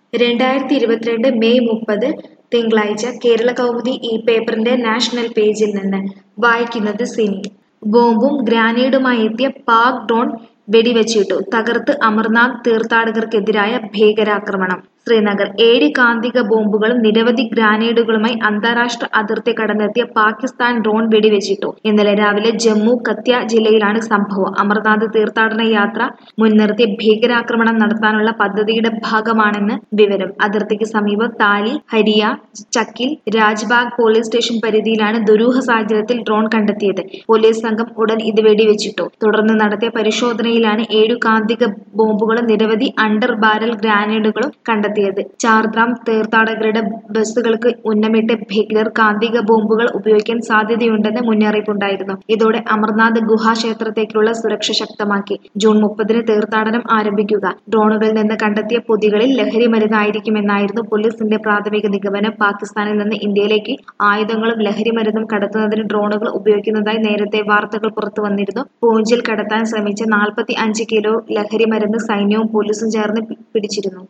രണ്ടായിരത്തി ഇരുപത്തിരണ്ട് മെയ് മുപ്പത് തിങ്കളാഴ്ച കേരള കൗമുദി ഈ പേപ്പറിന്റെ നാഷണൽ പേജിൽ നിന്ന് വായിക്കുന്നത് സിനി ബോംബും ഗ്രാനേഡുമായി എത്തിയ പാക് ഡ്രോൺ വെടിവെച്ചിട്ടു തകർത്ത് അമർനാഥ് തീർത്ഥാടകർക്കെതിരായ ഭീകരാക്രമണം ശ്രീനഗർ ഏഴ് കാന്തിക ബോംബുകളും നിരവധി ഗ്രാനേഡുകളുമായി അന്താരാഷ്ട്ര അതിർത്തി കടന്നെത്തിയ പാകിസ്ഥാൻ ഡ്രോൺ വെടിവെച്ചിട്ടു ഇന്നലെ രാവിലെ ജമ്മു കത്യ ജില്ലയിലാണ് സംഭവം അമർനാഥ് തീർത്ഥാടന യാത്ര മുൻനിർത്തി ഭീകരാക്രമണം നടത്താനുള്ള പദ്ധതിയുടെ ഭാഗമാണെന്ന് വിവരം അതിർത്തിക്ക് സമീപം താലി ഹരിയ ചക്കിൽ രാജ്ബാഗ് പോലീസ് സ്റ്റേഷൻ പരിധിയിലാണ് ദുരൂഹ സാഹചര്യത്തിൽ ഡ്രോൺ കണ്ടെത്തിയത് പോലീസ് സംഘം ഉടൻ ഇത് വെടിവെച്ചിട്ടു തുടർന്ന് നടത്തിയ പരിശോധനയിലാണ് ഏഴു കാന്തിക ബോംബുകളും നിരവധി അണ്ടർ ബാരൽ ഗ്രാനേഡുകളും കണ്ടെത്തിയത് ചാർധാം തീർത്ഥാടകരുടെ ബസ്സുകൾക്ക് ഉന്നമിട്ട് ഭീകരർ കാന്തിക ബോംബുകൾ ഉപയോഗിക്കാൻ സാധ്യതയുണ്ടെന്ന് മുന്നറിയിപ്പുണ്ടായിരുന്നു ഇതോടെ അമർനാഥ് ഗുഹാക്ഷേത്രത്തേക്കുള്ള സുരക്ഷ ശക്തമാക്കി ജൂൺ മുപ്പതിന് തീർത്ഥാടനം ആരംഭിക്കുക ഡ്രോണുകളിൽ നിന്ന് കണ്ടെത്തിയ പൊതികളിൽ ലഹരി മരുന്നായിരിക്കുമെന്നായിരുന്നു പോലീസിന്റെ പ്രാഥമിക നിഗമനം പാകിസ്ഥാനിൽ നിന്ന് ഇന്ത്യയിലേക്ക് ആയുധങ്ങളും ലഹരി മരുന്നും കടത്തുന്നതിന് ഡ്രോണുകൾ ഉപയോഗിക്കുന്നതായി നേരത്തെ വാർത്തകൾ പുറത്തു വന്നിരുന്നു പൂഞ്ചിൽ കടത്താൻ ശ്രമിച്ച നാൽപ്പത്തി അഞ്ച് കിലോ ലഹരി മരുന്ന് സൈന്യവും പോലീസും ചേർന്ന് പി- പിടിച്ചിരുന്നു